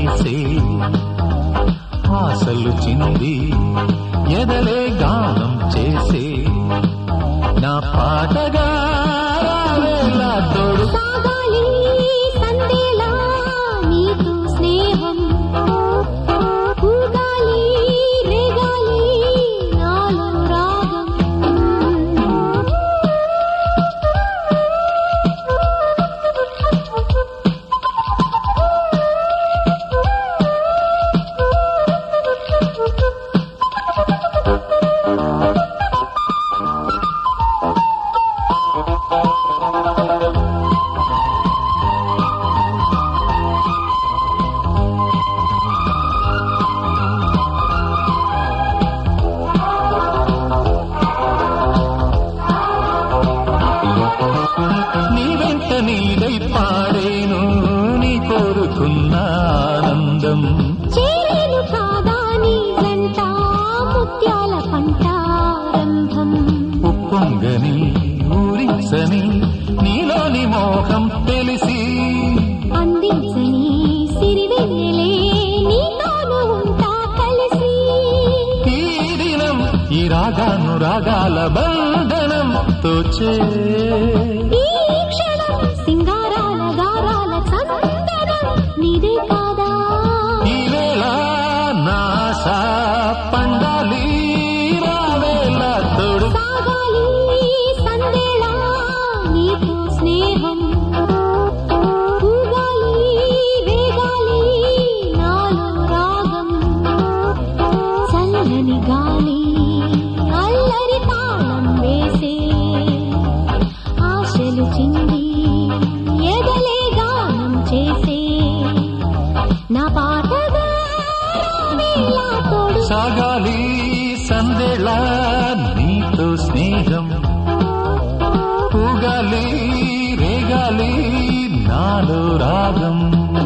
వేసే ఆశలు చింది ఎదలే గానం చేసే నా పాటగా రావేలా తోడు సాగాలి సందేలా నీతో స్నేహం ఊగాలి రేగాలి నాలో రాగం నీ వెంట నీడై పాడేను నీ కోరుకున్న ఆనందం చేరేను కాదా నీ జంట ముత్యాల పంటారంభం ఉప్పొంగని ఊరించని నీలోని మోహం తెలిసి అందించని సిరివెన్నెలే నీతోను ఉంటా కలిసి ఈ దినం ఈ రాగాను రాగాల బంధనం తోచే ఈ క్షణం సింగారాల గారాల చందనం నీదే కాదా ఈ వేళ నాశ పండాలి రావేళ తోడు సాగాలి సందేళ నీతో స్నేహం ఊగాలి రేగాలి నాలో రాగం చల్లని గాలి అల్లరి తాళం వేసే ఆశలు చింది ఎదలే గానం చేసే నా పాటగా రావేళ తోడు సాగాలి సందేళ నీతో స్నేహం పూగాలి రేగాలి నాలో రాగం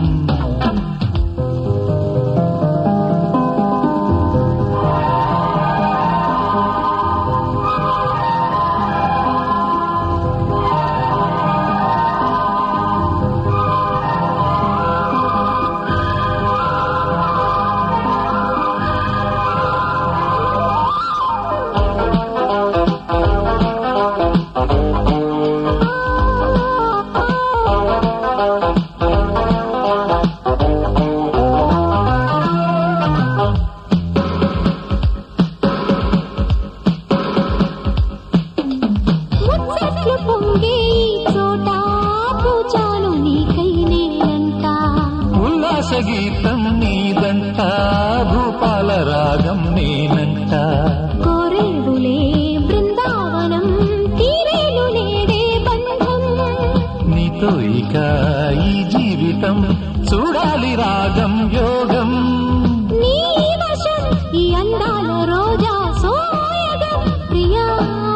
ముచ్చట్లు పొంగే ఈ చోట పూచాను నీకై నేనంట ఉల్లాస గీతం నీదంట భూపాల రాగం నేనంట కోరేడులే బృందావనం తీరేను నేడే బంధం నీతో ఇక ఈ జీవితం చూడాలి రాగం యోగం నీ వశం ఈ అందాల రోజా సోయగం ప్రియా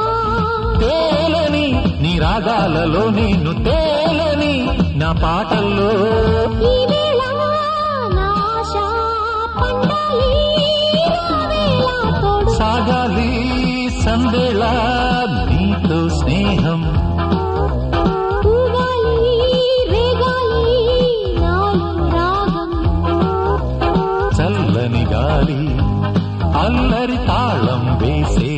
తేలని నీ రాగాలలో నేను తేలని నా పాటల్లో ఈ వేళ నా ఆశ పండాలి రావేళ తోడు సాగాలి సందేళ నీతో స్నేహం ఊగాలి రేగాలి నాలో రాగం చల్లని గాలి అల్లరి తాళం వేసే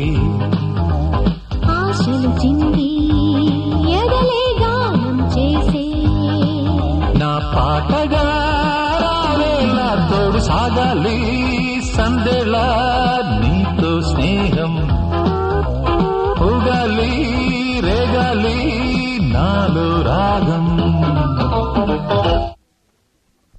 ఆశలు చింది ఎదలే గానం చేసే నా పాటగా రావేలా తోడు సాగాలి సందేళ నీతో స్నేహం